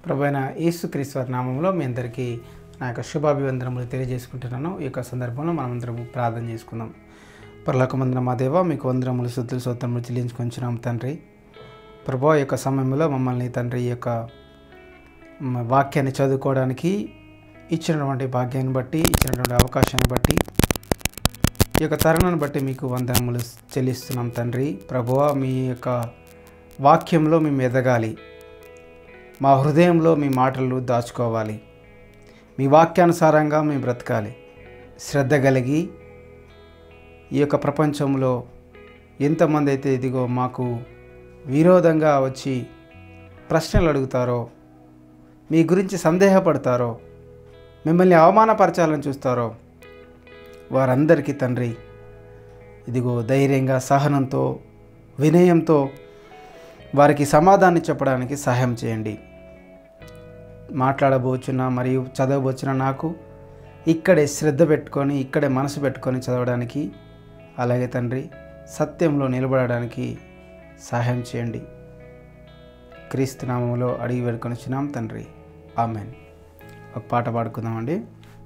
ప్రభు అయిన యేసుక్రీశ్వర నామంలో మీ అందరికీ నా యొక్క శుభాభివందనములు తెలియజేసుకుంటున్నాను ఈ యొక్క సందర్భంలో మనమందరం ప్రార్థన చేసుకుందాం పర్లోకమందిన మా దేవ మీకు వందరములు శుద్ధులు సొత్తములు చెల్లించుకొంచున్నాం తండ్రి ప్రభు ఈ యొక్క సమయంలో మమ్మల్ని తండ్రి ఈ యొక్క మ, వాక్యాన్ని చదువుకోవడానికి ఇచ్చినటువంటి భాగ్యాన్ని బట్టి ఇచ్చినటువంటి అవకాశాన్ని బట్టి ఈ యొక్క తరుణాన్ని బట్టి మీకు వందనములు చెల్లిస్తున్నాం తండ్రి ప్రభువ మీ యొక్క వాక్యంలో మేము ఎదగాలి మా హృదయంలో మీ మాటలు దాచుకోవాలి మీ వాక్యానుసారంగా మేము బ్రతకాలి శ్రద్ధ కలిగి ఈ యొక్క ప్రపంచంలో ఎంతమంది అయితే ఇదిగో మాకు విరోధంగా వచ్చి ప్రశ్నలు అడుగుతారో మీ గురించి సందేహపడతారో మిమ్మల్ని అవమానపరచాలని చూస్తారో వారందరికీ తండ్రి ఇదిగో ధైర్యంగా సహనంతో వినయంతో వారికి సమాధానం చెప్పడానికి సహాయం చేయండి మాట్లాడబోచున్న మరియు చదవబోచున్న నాకు ఇక్కడే శ్రద్ధ పెట్టుకొని ఇక్కడే మనసు పెట్టుకొని చదవడానికి అలాగే తండ్రి సత్యంలో నిలబడడానికి సహాయం చేయండి క్రీస్తు నామంలో అడిగి పెట్టుకొని వచ్చినాం తండ్రి ఆమెన్ ఒక పాట పాడుకుందామండి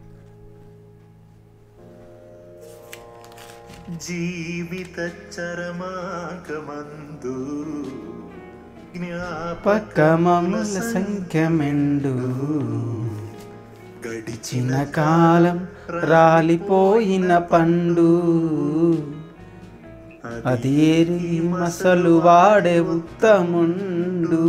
జీవిత చరమాగమందు పక్కమముల సంఖ్య మెండు గడిచిన చిన్న కాలం రాలిపోయిన పండు అది ఏరి మసలు వాడే ఉత్తముండు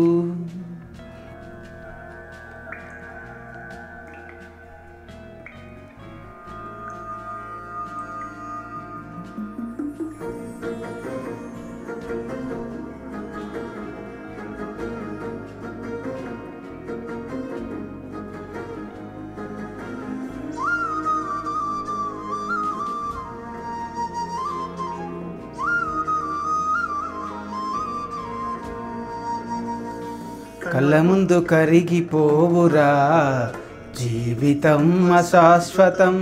కళ్ళ ముందు కరిగిపోవురా జీవితం అశాశ్వతం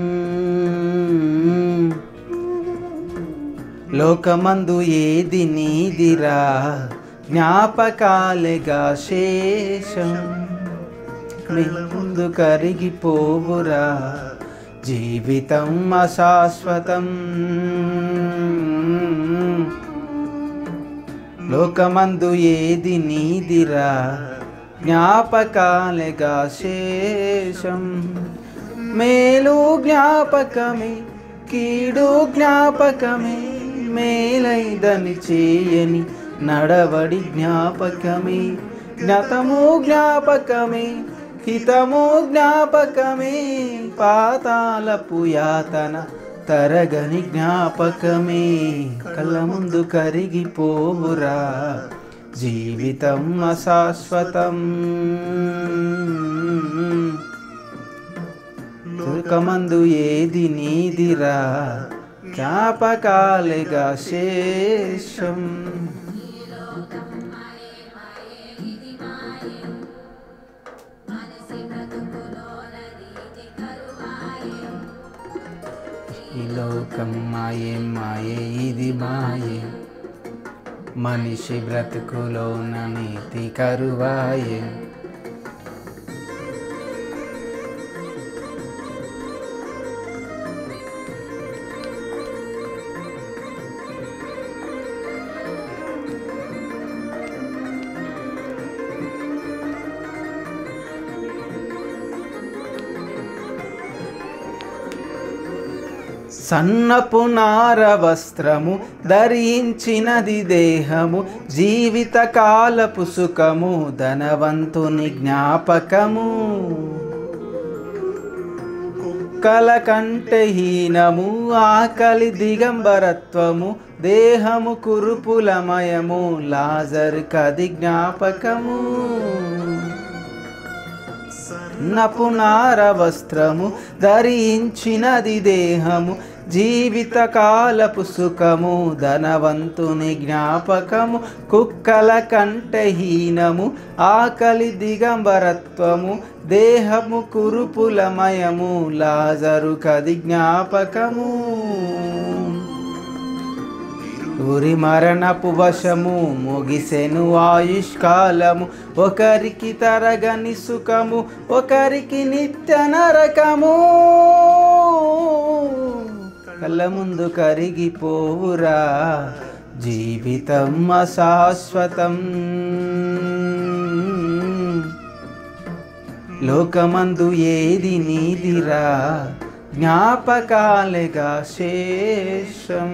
లోకమందు ఏది నీదిరా జ్ఞాపకాలేగా శేషం మీ ముందు కరిగిపోవురా జీవితం అశాశ్వతం లోకమందు ఏది నీదిరా జ్ఞాపకాలేగా శేషం మేలు జ్ఞాపకమే కీడు జ్ఞాపకమే మేలైదని చేయని నడవడి జ్ఞాపకమే జ్ఞాతము జ్ఞాపకమే హితము జ్ఞాపకమే పాతాలపు యాతన తరగని జ్ఞాపకమే కళ్ళ ముందు కరిగిపోవురా జీవితం అశాశ్వతం తుకమందు ఏది నీదిరా జ్ఞాపకాలేగా శేషం ఈ లోకం మాయే మాయే ఇది మాయే మనిషి బ్రతుకులోన నీతి కరువాయే సన్నపు నార వస్త్రము ధరించినది దేహము జీవిత కాలపు సుఖము ధనవంతుని జ్ఞాపకము కుక్కల కంటే హీనము ఆకలి దిగంబరత్వము దేహము కురుపులమయము లాజర్ కది జ్ఞాపకము నపునార వస్త్రము ధరించినది దేహము జీవిత కాలపు సుఖము ధనవంతుని జ్ఞాపకము కుక్కల కంటే హీనము ఆకలి దిగంబరత్వము దేహము కురుపులమయము లాజరు కది జ్ఞాపకము ఊరి మరణపు వశము ముగిసెను ఆయుష్కాలము ఒకరికి తరగని సుఖము ఒకరికి నిత్య నరకము కళ్ళ ముందు కరిగిపోవురా జీవితం అశాశ్వతం లోకమందు ఏది నీదిరా జ్ఞాపకాలేగా శేషం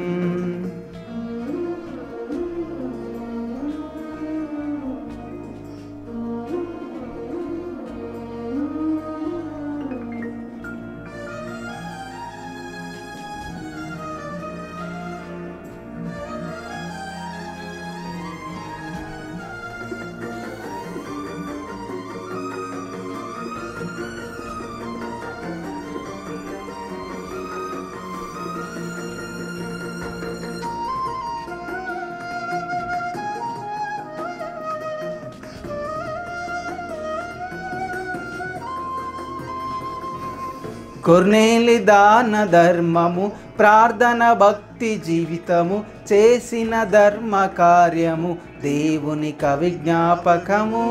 కొర్నేలి దాన ధర్మము ప్రార్థన భక్తి జీవితము చేసిన ధర్మ కార్యము దేవుని కవిజ్ఞాపకము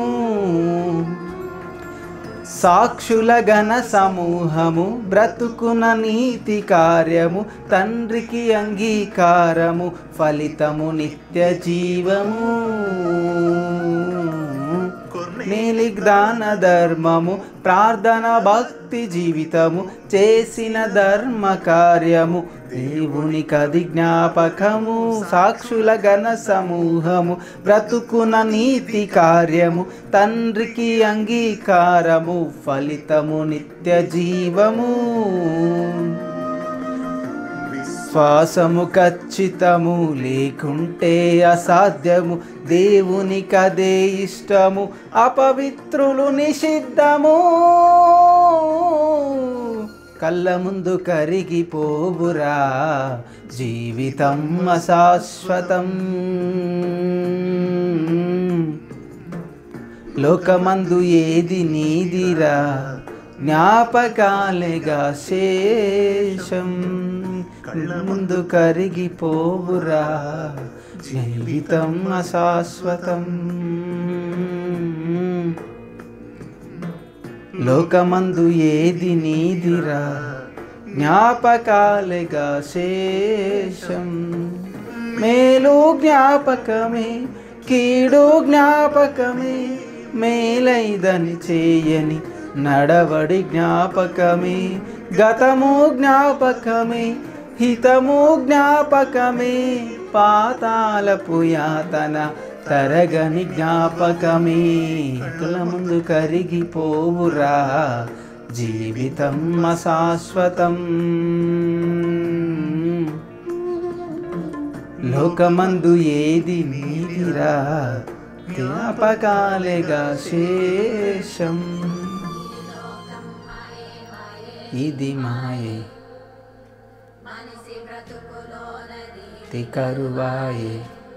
సాక్షుల గణ సమూహము బ్రతుకున నీతి కార్యము తండ్రికి అంగీకారము ఫలితము నిత్య జీవము నీలిగ్దాన ధర్మము ప్రార్థన భక్తి జీవితము చేసిన ధర్మ కార్యము దేవుని కది జ్ఞాపకము సాక్షుల గణ సమూహము బ్రతుకున నీతి కార్యము తండ్రికి అంగీకారము ఫలితము నిత్య జీవము శ్వాసము ఖచ్చితము లేకుంటే అసాధ్యము దేవునికదే ఇష్టము అపవిత్రులు నిషిద్ధము కళ్ళ ముందు కరిగిపోవురా జీవితం అశాశ్వతం లోకమందు ఏది నీదిరా జ్ఞాపకాలేగా శేషం ముందు కరిగిపోవురా జీవితం అశాశ్వతం లోకమందు ఏది నీదిరా జ్ఞాపకాలేగా శేషం మేలు జ్ఞాపకమే కీడు జ్ఞాపకమే మేలైదని చేయని నడవడి జ్ఞాపకమే గతము జ్ఞాపకమే హితము జ్ఞాపకమే పాతాలపు యాతన తరగని జ్ఞాపకమే కుల ముందు కరిగిపోవురా జీవితం అశాశ్వతం లోకమందు ఏది నీదిరా జ్ఞాపకాలేగా శేషం ఇది మాయే తి కరువాయే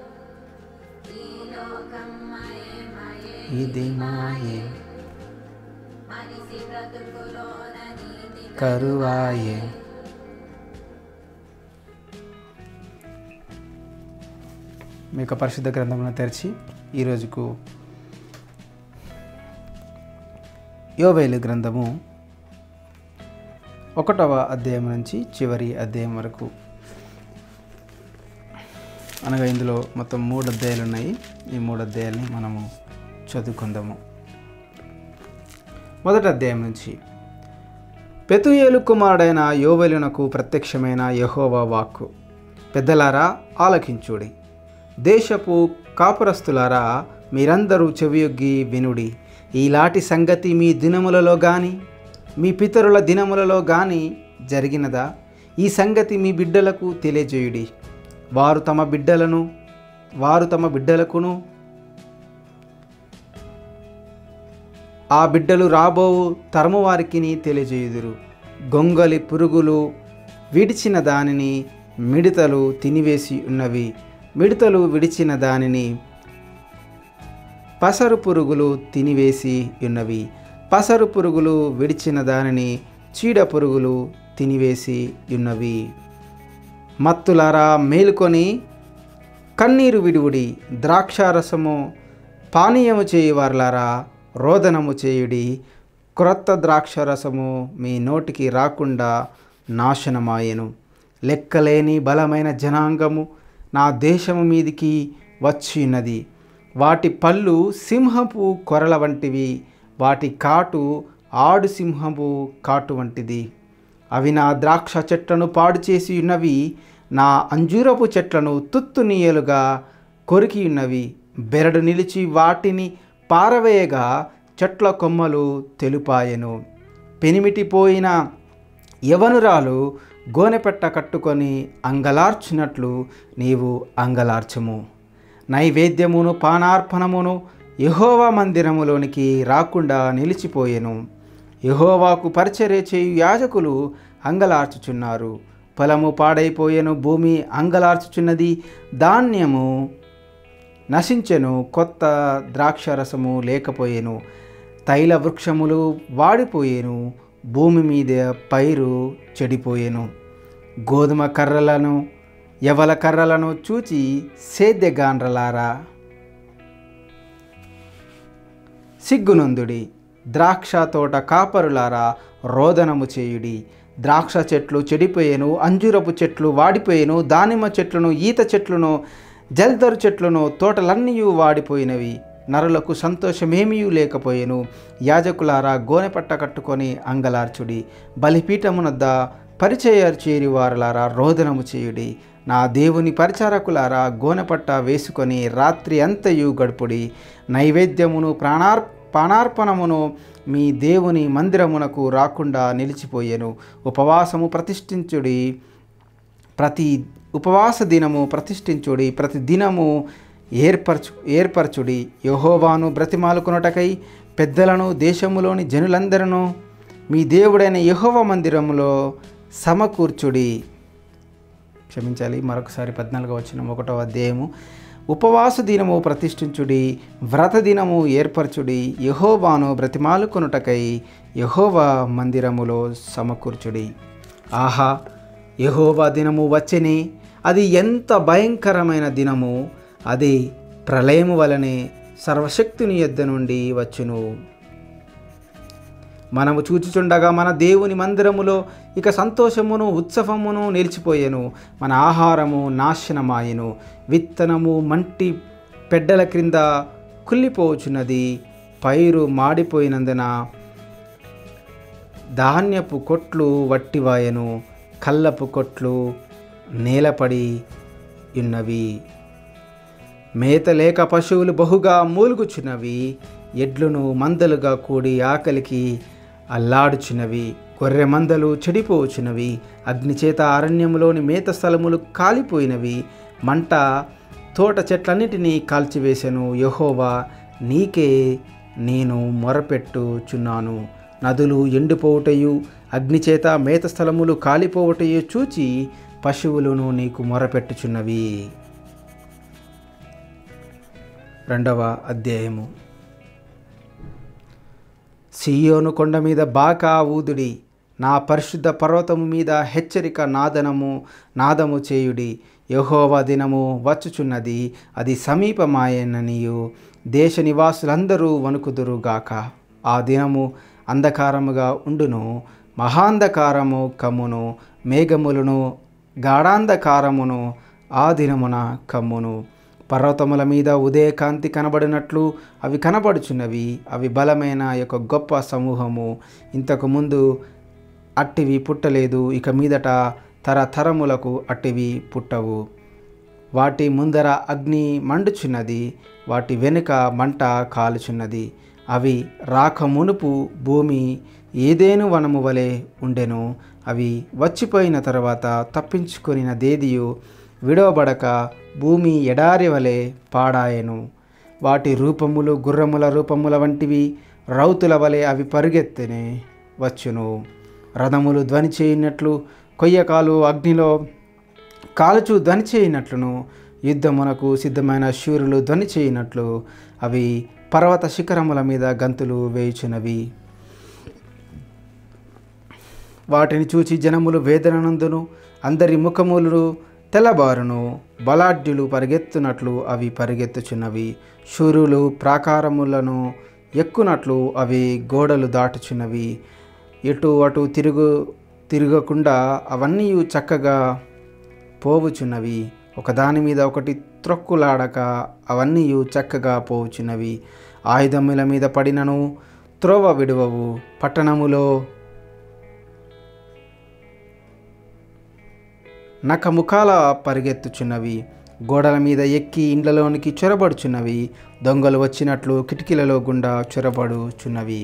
ఇది మాయే కరువాయే మీ యొక్క పరిశుద్ధ గ్రంథమును తెరిచి ఈరోజుకు యోవేలు గ్రంథము ఒకటవ అధ్యాయం నుంచి చివరి అధ్యాయం వరకు అనగా ఇందులో మొత్తం మూడు అధ్యాయాలు ఉన్నాయి ఈ మూడు అధ్యాయాలని మనము చదువుకుందాము మొదటి అధ్యాయం నుంచి పెతుయేలు కుమారుడైన యోవెలునకు ప్రత్యక్షమైన యహోవా వాక్కు పెద్దలారా ఆలకించుడి దేశపు కాపురస్తులారా మీరందరూ చెవియొగ్గి వినుడి ఈలాటి సంగతి మీ దినములలో గాని మీ పితరుల దినములలో గాని జరిగినదా ఈ సంగతి మీ బిడ్డలకు తెలియజేయుడి వారు తమ బిడ్డలను వారు తమ బిడ్డలకును ఆ బిడ్డలు రాబోవు తరము వారికి తెలియజేయుదురు గొంగలి పురుగులు విడిచిన దానిని మిడతలు తినివేసి ఉన్నవి మిడతలు విడిచిన దానిని పసరు పురుగులు తినివేసి ఉన్నవి పసరు పురుగులు విడిచిన దానిని చీడ పురుగులు తినివేసి ఉన్నవి మత్తులారా మేలుకొని కన్నీరు విడువుడి ద్రాక్షారసము పానీయము చేయువారులారా రోదనము చేయుడి క్రొత్త ద్రాక్షరసము మీ నోటికి రాకుండా నాశనమాయెను లెక్కలేని బలమైన జనాంగము నా దేశము మీదికి వచ్చినది వాటి పళ్ళు సింహపు కొరల వంటివి వాటి కాటు ఆడు సింహపు కాటు వంటిది అవి నా ద్రాక్ష చెట్లను పాడు చేసి ఉన్నవి నా అంజూరపు చెట్లను తుత్తునీయలుగా కొరికి ఉన్నవి బెరడు నిలిచి వాటిని పారవేయగా చెట్ల కొమ్మలు తెలుపాయెను పెనిమిటిపోయిన యవనురాలు గోనెపెట్ట కట్టుకొని అంగలార్చినట్లు నీవు అంగలార్చము నైవేద్యమును పానార్పణమును యహోవా మందిరములోనికి రాకుండా నిలిచిపోయెను యహోవాకు పరిచర్య చేయు యాజకులు అంగలార్చుచున్నారు పొలము పాడైపోయెను భూమి అంగలార్చుచున్నది ధాన్యము నశించెను కొత్త ద్రాక్షరసము లేకపోయెను తైల వృక్షములు వాడిపోయేను భూమి మీద పైరు చెడిపోయెను గోధుమ కర్రలను యవల కర్రలను చూచి సేద్యగాండ్రలారా సిగ్గునందుడి ద్రాక్ష తోట కాపరులారా రోదనము చేయుడి ద్రాక్ష చెట్లు చెడిపోయేను అంజూరపు చెట్లు వాడిపోయేను దానిమ్మ చెట్లను ఈత చెట్లను జల్దరు చెట్లను తోటలన్నీ వాడిపోయినవి నరులకు సంతోషమేమీ లేకపోయేను యాజకులారా గోనెపట్ట కట్టుకొని అంగలార్చుడి బలిపీఠమునద్ద పరిచయ చేరి వారులారా రోదనము చేయుడి నా దేవుని పరిచారకులారా గోనెపట్ట వేసుకొని రాత్రి అంతయు గడుపుడి నైవేద్యమును ప్రాణార్ ప్రాణార్పణమును మీ దేవుని మందిరమునకు రాకుండా నిలిచిపోయెను ఉపవాసము ప్రతిష్ఠించుడి ప్రతి ఉపవాస దినము ప్రతిష్ఠించుడి ప్రతి దినము ఏర్పరచు ఏర్పరచుడి యహోవాను బ్రతిమాలుకున్నటకై పెద్దలను దేశములోని జనులందరూ మీ దేవుడైన యహోవ మందిరములో సమకూర్చుడి క్షమించాలి మరొకసారి పద్నాలుగో వచ్చిన ఒకటో అధ్యాయము ఉపవాస దినము ప్రతిష్ఠించుడి వ్రత దినము ఏర్పరచుడి యహోవాను బ్రతిమాలుకొనుటకై యహోవా మందిరములో సమకూర్చుడి ఆహా యహోవా దినము వచ్చని అది ఎంత భయంకరమైన దినము అది ప్రళయము వలనే సర్వశక్తుని యొద్ద నుండి వచ్చును మనము చూచుచుండగా మన దేవుని మందిరములో ఇక సంతోషమును ఉత్సవమును నిలిచిపోయెను మన ఆహారము నాశనమాయెను విత్తనము మంటి పెడ్డల క్రింద కుళ్ళిపోచున్నది పైరు మాడిపోయినందున ధాన్యపు కొట్లు వట్టివాయను కల్లపు కొట్లు నేలపడి ఉన్నవి మేత లేక పశువులు బహుగా మూలుగుచున్నవి ఎడ్లును మందలుగా కూడి ఆకలికి అల్లాడుచున్నవి గొర్రె మందలు చెడిపోవచ్చున్నవి అగ్నిచేత అరణ్యములోని మేత స్థలములు కాలిపోయినవి మంట తోట చెట్లన్నిటినీ కాల్చివేసెను యహోవా నీకే నేను మొరపెట్టుచున్నాను నదులు ఎండిపోవుటయు అగ్నిచేత మేత స్థలములు కాలిపోవటయు చూచి పశువులను నీకు మొరపెట్టుచున్నవి రెండవ అధ్యాయము సియోను కొండ మీద బాకా ఊదుడి నా పరిశుద్ధ పర్వతము మీద హెచ్చరిక నాదనము నాదము చేయుడి యహోవా దినము వచ్చుచున్నది అది సమీపమాయననియు దేశ నివాసులందరూ వణుకుదురుగాక ఆ దినము అంధకారముగా ఉండును మహాంధకారము కమ్మును మేఘములను గాఢాంధకారమును ఆ దినమున కమ్మును పర్వతముల మీద ఉదయకాంతి కనబడినట్లు అవి కనబడుచున్నవి అవి బలమైన యొక్క గొప్ప సమూహము ఇంతకు ముందు అట్టివి పుట్టలేదు ఇక మీదట తరతరములకు అట్టివి పుట్టవు వాటి ముందర అగ్ని మండుచున్నది వాటి వెనుక మంట కాలుచున్నది అవి రాక మునుపు భూమి ఏదేను వనము వలె ఉండెను అవి వచ్చిపోయిన తర్వాత తప్పించుకొనిన దేదియు విడవబడక భూమి ఎడారి వలె పాడాయెను వాటి రూపములు గుర్రముల రూపముల వంటివి రౌతుల వలె అవి పరుగెత్తనే వచ్చును రథములు ధ్వని చేయనట్లు కొయ్యకాలు అగ్నిలో కాలుచు ధ్వని చేయనట్లును యుద్ధమునకు సిద్ధమైన శూరులు ధ్వని చేయనట్లు అవి పర్వత శిఖరముల మీద గంతులు వేయుచున్నవి వాటిని చూచి జనములు వేదననందును అందరి ముఖములు తెల్లబారును బలాఢ్యులు పరిగెత్తునట్లు అవి పరిగెత్తుచున్నవి శూరులు ప్రాకారములను ఎక్కునట్లు అవి గోడలు దాటుచున్నవి ఎటు అటు తిరుగు తిరగకుండా అవన్నీ చక్కగా పోవుచున్నవి ఒకదాని మీద ఒకటి త్రొక్కులాడక అవన్నీ చక్కగా పోవుచున్నవి ఆయుధముల మీద పడినను త్రోవ విడువవు పట్టణములో నఖముఖాల పరిగెత్తుచున్నవి గోడల మీద ఎక్కి ఇండ్లలోనికి చొరబడుచున్నవి దొంగలు వచ్చినట్లు కిటికీలలో గుండా చొరబడుచున్నవి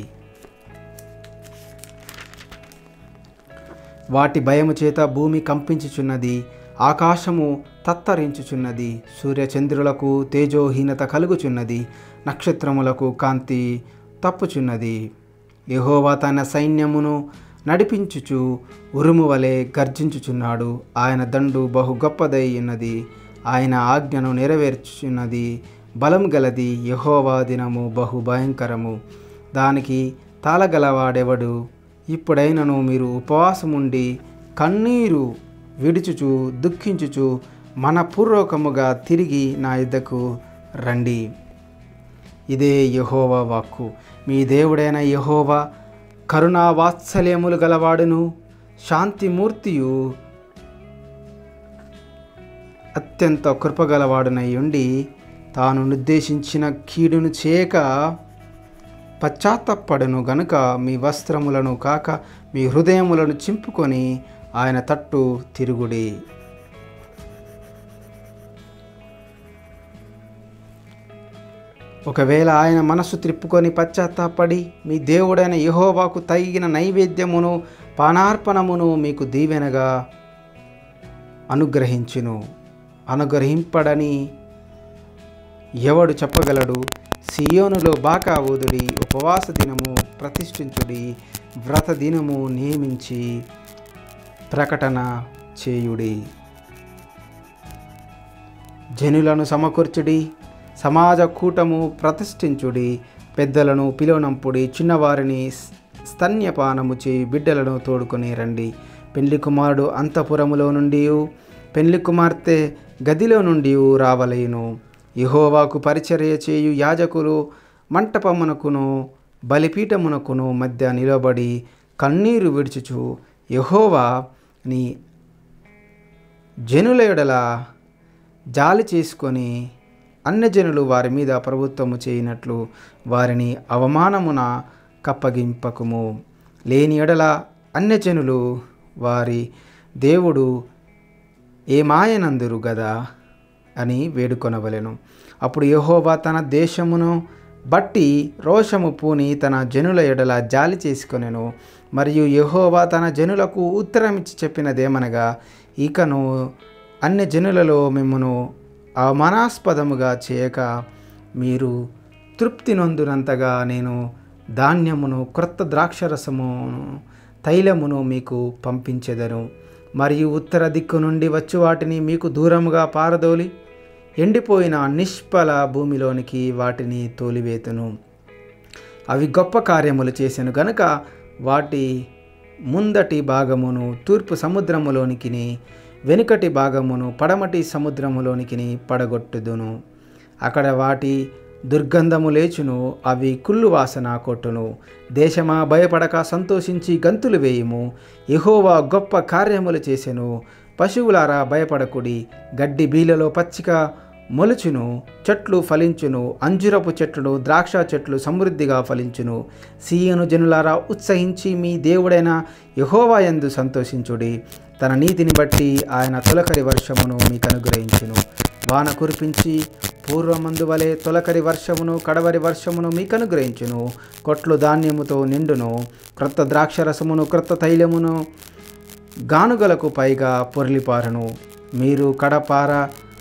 వాటి భయము చేత భూమి కంపించుచున్నది ఆకాశము తత్తరించుచున్నది సూర్యచంద్రులకు తేజోహీనత కలుగుచున్నది నక్షత్రములకు కాంతి తప్పుచున్నది యెహోవా తన సైన్యమును నడిపించుచు ఉరుము వలె గర్జించుచున్నాడు ఆయన దండు బహు గొప్పదై ఉన్నది ఆయన ఆజ్ఞను నెరవేర్చుచున్నది బలం గలది యెహోవా దినము బహు భయంకరము దానికి తాళగలవాడెవడు ఇప్పుడైనను మీరు ఉపవాసముండి కన్నీరు విడుచుచు దుఃఖించుచు మనపూర్వకముగా తిరిగి నా యుద్ధకు రండి ఇదే యహోవా వాక్కు మీ దేవుడైన యహోవా కరుణా వాత్సల్యములు గలవాడును శాంతిమూర్తియు అత్యంత కృపగలవాడునై ఉండి తాను నిర్దేశించిన కీడును చేయక పశ్చాత్తపడను గనుక మీ వస్త్రములను కాక మీ హృదయములను చింపుకొని ఆయన తట్టు తిరుగుడి ఒకవేళ ఆయన మనస్సు త్రిప్పుకొని పశ్చాత్తాపడి మీ దేవుడైన యహోవాకు తగిన నైవేద్యమును పానార్పణమును మీకు దీవెనగా అనుగ్రహించును అనుగ్రహింపడని ఎవడు చెప్పగలడు సియోనులో బాకా ఊదుడి ఉపవాస దినము ప్రతిష్ఠించుడి వ్రత దినము నియమించి ప్రకటన చేయుడి జనులను సమకూర్చుడి సమాజ కూటము ప్రతిష్ఠించుడి పెద్దలను పిలువనంపుడి చిన్నవారిని స్తన్యపానము చేయి బిడ్డలను తోడుకొని రండి పెళ్లి కుమారుడు అంతఃపురములో నుండి పెళ్లి కుమార్తె గదిలో నుండి రావలేను యహోవాకు పరిచర్య చేయు యాజకులు మంటపమునకును బలిపీఠమునకును మధ్య నిలబడి కన్నీరు విడుచుచు యహోవా నీ జనుల ఎడల జాలి చేసుకొని అన్యజనులు వారి మీద ప్రభుత్వము చేయనట్లు వారిని అవమానమున కప్పగింపకుము లేని ఎడల అన్యజనులు వారి దేవుడు ఏమాయనందురు గదా అని వేడుకొనవలెను అప్పుడు యెహోవా తన దేశమును బట్టి రోషము పూని తన జనుల ఎడల జాలి చేసుకొనెను మరియు యెహోవా తన జనులకు ఉత్తరమిచ్చి చెప్పినదేమనగా ఇకను అన్ని జనులలో మిమ్మను అవమానాస్పదముగా చేయక మీరు తృప్తి నొందునంతగా నేను ధాన్యమును క్రొత్త ద్రాక్షరసమును తైలమును మీకు పంపించెదను మరియు ఉత్తర దిక్కు నుండి వచ్చు వాటిని మీకు దూరముగా పారదోలి ఎండిపోయిన నిష్ఫల భూమిలోనికి వాటిని తోలివేతును అవి గొప్ప కార్యములు చేసెను గనుక వాటి ముందటి భాగమును తూర్పు సముద్రములోనికి వెనుకటి భాగమును పడమటి సముద్రములోనికి పడగొట్టుదును అక్కడ వాటి దుర్గంధము లేచును అవి కుళ్ళు వాసన కొట్టును దేశమా భయపడక సంతోషించి గంతులు వేయుము యెహోవా గొప్ప కార్యములు చేసెను పశువులారా భయపడకుడి గడ్డి బీలలో పచ్చిక మొలుచును చెట్లు ఫలించును అంజురపు చెట్లు ద్రాక్ష చెట్లు సమృద్ధిగా ఫలించును సీయను జనులారా ఉత్సహించి మీ దేవుడైన యహోవాయందు సంతోషించుడి తన నీతిని బట్టి ఆయన తొలకరి వర్షమును మీకు అనుగ్రహించును వాన కురిపించి పూర్వమందు వలె తొలకరి వర్షమును కడవరి వర్షమును మీకు అనుగ్రహించును కొట్లు ధాన్యముతో నిండును క్రొత్త ద్రాక్షరసమును క్రొత్త తైలమును గానుగలకు పైగా పొర్లిపారును మీరు కడపార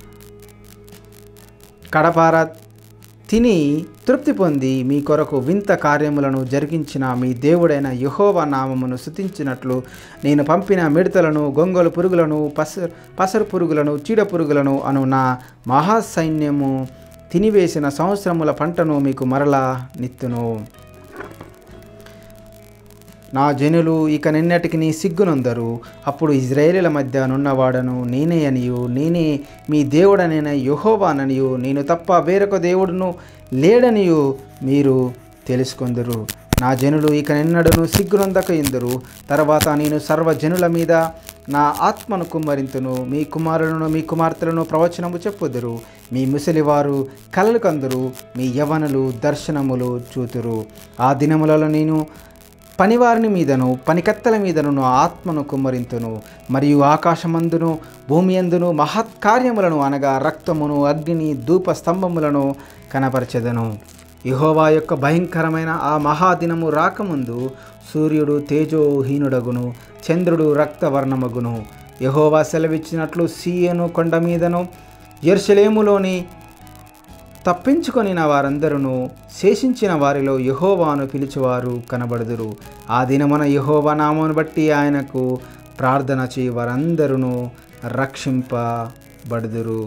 కడపార తిని తృప్తి పొంది మీ కొరకు వింత కార్యములను జరిగించిన మీ దేవుడైన యహోవ నామమును స్థుతించినట్లు నేను పంపిన మిడతలను గొంగలు పురుగులను పస పసరు పురుగులను చీడ పురుగులను అను నా మహాసైన్యము తినివేసిన సంవత్సరముల పంటను మీకు మరలా నిత్తును నా జనులు ఇక నిన్నటికి నీ సిగ్గునొందరు అప్పుడు ఇజ్రాయేలీల మధ్య నున్నవాడను నేనే అనియు నేనే మీ దేవుడనైన యహోవాననియు నేను తప్ప వేరొక దేవుడును లేడనియు మీరు తెలుసుకొందరు నా జనులు ఇక నిన్నడును సిగ్గునొందక ఇందురు తర్వాత నేను సర్వజనుల మీద నా ఆత్మను కుమ్మరింతును మీ కుమారులను మీ కుమార్తెలను ప్రవచనము చెప్పుదురు మీ ముసలివారు కలలు కందురు మీ యవనులు దర్శనములు చూతురు ఆ దినములలో నేను పనివారిని మీదను పనికత్తెల మీదను నా ఆత్మను కుమ్మరింతును మరియు ఆకాశమందును భూమి అందును మహత్కార్యములను అనగా రక్తమును అగ్నిని ధూప స్తంభములను కనపరచెదను యహోవా యొక్క భయంకరమైన ఆ మహాదినము రాకముందు సూర్యుడు తేజోహీనుడగును చంద్రుడు రక్తవర్ణమగును యహోవా సెలవిచ్చినట్లు సీయను కొండ మీదను ఎర్షలేములోని తప్పించుకొనిన వారందరూ శేషించిన వారిలో యహోవాను పిలిచేవారు కనబడుదురు ఆ దినమున యహోవా నామమును బట్టి ఆయనకు ప్రార్థన చేయి వారందరూ రక్షింపబడుదురు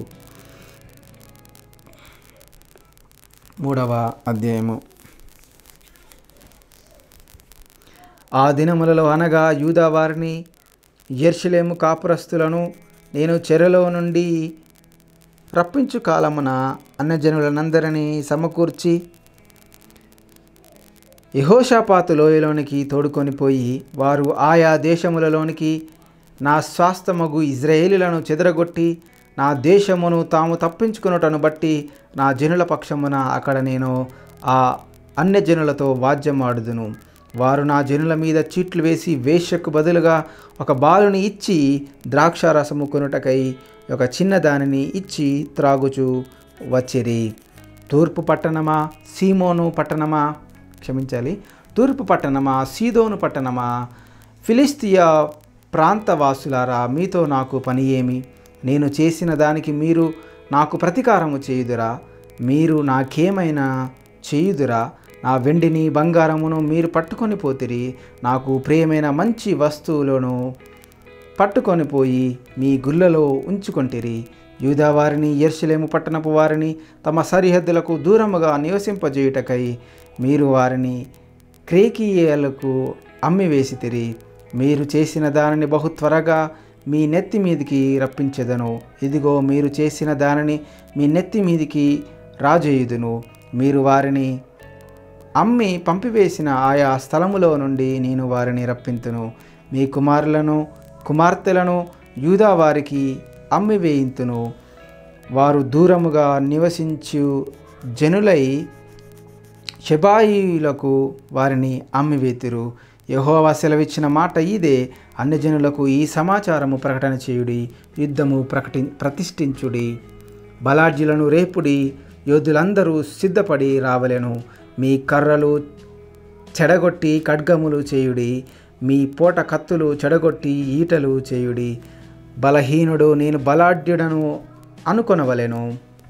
మూడవ అధ్యాయము ఆ దినములలో అనగా యూదా వారిని ఎర్షలేము కాపురస్తులను నేను చెరలో నుండి రప్పించు కాలమున అన్నజనులనందరినీ సమకూర్చి యహోషాపాతు లోయలోనికి తోడుకొని పోయి వారు ఆయా దేశములలోనికి నా స్వాస్థమగు ఇజ్రాయేలులను చెదరగొట్టి నా దేశమును తాము తప్పించుకున్నటను బట్టి నా జనుల పక్షమున అక్కడ నేను ఆ అన్యజనులతో వాద్యమాడుదును వారు నా జనుల మీద చీట్లు వేసి వేశ్యకు బదులుగా ఒక బాలుని ఇచ్చి ద్రాక్షారసము కొనుటకై ఒక చిన్న దానిని ఇచ్చి త్రాగుచు వచ్చిరి తూర్పు పట్టణమా సీమోను పట్టణమా క్షమించాలి తూర్పు పట్టణమా సీదోను పట్టణమా ఫిలిస్తియా ప్రాంతవాసులారా మీతో నాకు పని ఏమి నేను చేసిన దానికి మీరు నాకు ప్రతీకారము చేయుదురా మీరు నాకేమైనా చేయుదురా నా వెండిని బంగారమును మీరు పట్టుకొని పోతిరి నాకు ప్రియమైన మంచి వస్తువులను పట్టుకొని పోయి మీ గుళ్ళలో ఉంచుకొంటిరి యూదా వారిని ఎర్షలేము పట్టణపు వారిని తమ సరిహద్దులకు దూరముగా నివసింపజేయుటకై మీరు వారిని క్రేకీయేలకు అమ్మివేసితిరి మీరు చేసిన దానిని బహు త్వరగా మీ నెత్తి మీదికి రప్పించెదను ఇదిగో మీరు చేసిన దానిని మీ నెత్తి మీదికి రాజేయుదును మీరు వారిని అమ్మి పంపివేసిన ఆయా స్థలములో నుండి నేను వారిని రప్పింతును మీ కుమారులను కుమార్తెలను యూదా వారికి అమ్మివేయింతును వారు దూరముగా నివసించు జనులై షబాయిలకు వారిని అమ్మివేతురు యహోవా సెలవిచ్చిన మాట ఇదే అన్ని జనులకు ఈ సమాచారము ప్రకటన చేయుడి యుద్ధము ప్రకటి ప్రతిష్ఠించుడి బలార్జులను రేపుడి యోధులందరూ సిద్ధపడి రావలెను మీ కర్రలు చెడగొట్టి ఖడ్గములు చేయుడి మీ పోట కత్తులు చెడగొట్టి ఈటలు చేయుడి బలహీనుడు నేను బలాఢ్యుడను అనుకొనవలెను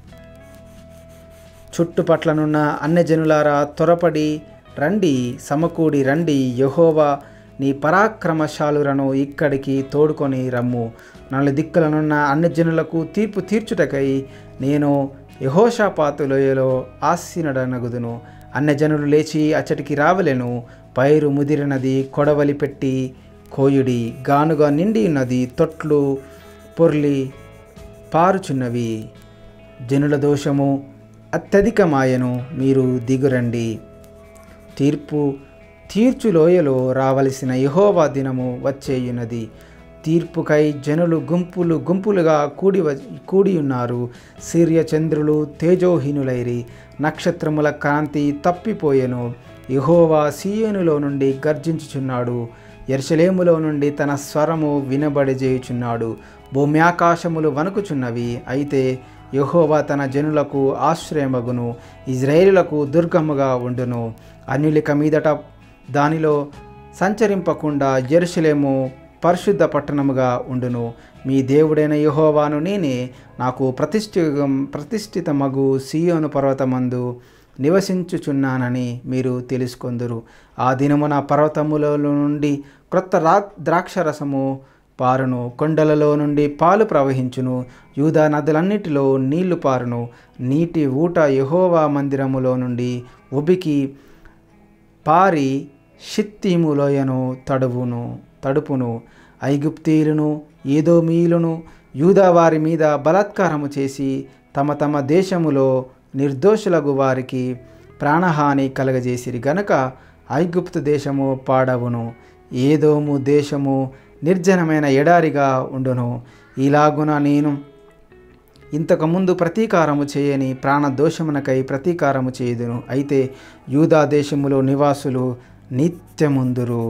చుట్టుపట్లనున్న అన్యజనులారా త్వరపడి రండి సమకూడి రండి యహోవా నీ పరాక్రమశాలురను ఇక్కడికి తోడుకొని రమ్ము నాలుగు దిక్కులనున్న అన్యజనులకు తీర్పు తీర్చుటకై నేను యహోషాపాతు లోయలో ఆసీనుడనగుదును అన్యజనులు లేచి అచ్చటికి రావలెను పైరు ముదిరినది కొడవలి పెట్టి కోయుడి గానుగా నిండి ఉన్నది తొట్లు పొర్లి పారుచున్నవి జనుల దోషము అత్యధికమాయను మీరు దిగురండి తీర్పు తీర్చు లోయలో రావలసిన యహోవా దినము వచ్చేయున్నది తీర్పుకై జనులు గుంపులు గుంపులుగా కూడి వ కూడి ఉన్నారు సూర్య చంద్రులు తేజోహీనులైరి నక్షత్రముల కాంతి తప్పిపోయెను యహోవా సీయోనులో నుండి గర్జించుచున్నాడు ఎర్షలేములో నుండి తన స్వరము వినబడిజేయుచున్నాడు భూమి ఆకాశములు వణుకుచున్నవి అయితే యహోవా తన జనులకు ఆశ్రయమగును ఇజ్రాయేలులకు దుర్గముగా ఉండును అన్యులిక మీదట దానిలో సంచరింపకుండా జెరూసలేము పరిశుద్ధ పట్టణముగా ఉండును మీ దేవుడైన యహోవాను నేనే నాకు ప్రతిష్ఠి ప్రతిష్ఠితమగు సియోను పర్వతమందు నివసించుచున్నానని మీరు తెలుసుకొందురు ఆ దినమున పర్వతముల నుండి క్రొత్త రా ద్రాక్షరసము పారును కొండలలో నుండి పాలు ప్రవహించును యూదా నదులన్నిటిలో నీళ్లు పారును నీటి ఊట యహోవా మందిరములో నుండి ఉబికి పారి షిత్తీము లోయను తడువును తడుపును ఐగుప్తీయులను ఏదోమీయులను యూదా వారి మీద బలాత్కారము చేసి తమ తమ దేశములో నిర్దోషులకు వారికి ప్రాణహాని కలగజేసిరి గనక ఐగుప్తు దేశము పాడవును ఏదోము దేశము నిర్జనమైన ఎడారిగా ఉండును ఇలాగున నేను ఇంతకుముందు ప్రతీకారము చేయని ప్రాణదోషమునకై ప్రతీకారము చేయుదును అయితే యూదా దేశములో నివాసులు నిత్యముందురు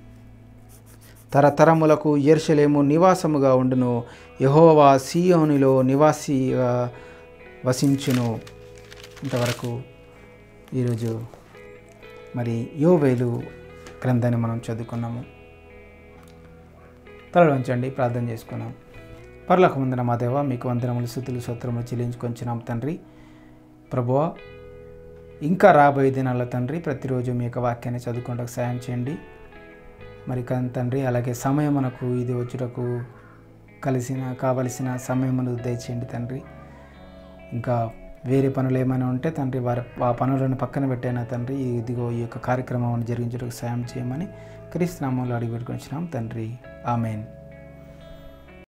తరతరములకు ఎర్షలేము నివాసముగా ఉండును యహోవా సియోనిలో నివాసిగా వసించును ఇంతవరకు ఈరోజు మరి యోవేలు గ్రంథాన్ని మనం చదువుకున్నాము తలలో ఉంచండి ప్రార్థన చేసుకున్నాం పర్లకు ముందర మా దేవ మీకు వందనములు స్థుతులు సూత్రములు చెల్లించుకొంచున్నాం తండ్రి ప్రభువా ఇంకా రాబోయే దినాల్లో తండ్రి ప్రతిరోజు మీ యొక్క వాక్యాన్ని చదువుకుంటూ సాయం చేయండి మరి కన్ తండ్రి అలాగే సమయమునకు ఇది వచ్చుటకు కలిసిన కావలసిన సమయమును దయచేయండి తండ్రి ఇంకా వేరే పనులు ఏమైనా ఉంటే తండ్రి వారి ఆ పనులను పక్కన పెట్టైనా తండ్రి ఇదిగో ఈ యొక్క కార్యక్రమం జరిగించడానికి సాయం చేయమని క్రీస్తునామంలో అడిగి పెట్టుకొచ్చినాం తండ్రి ఆమెన్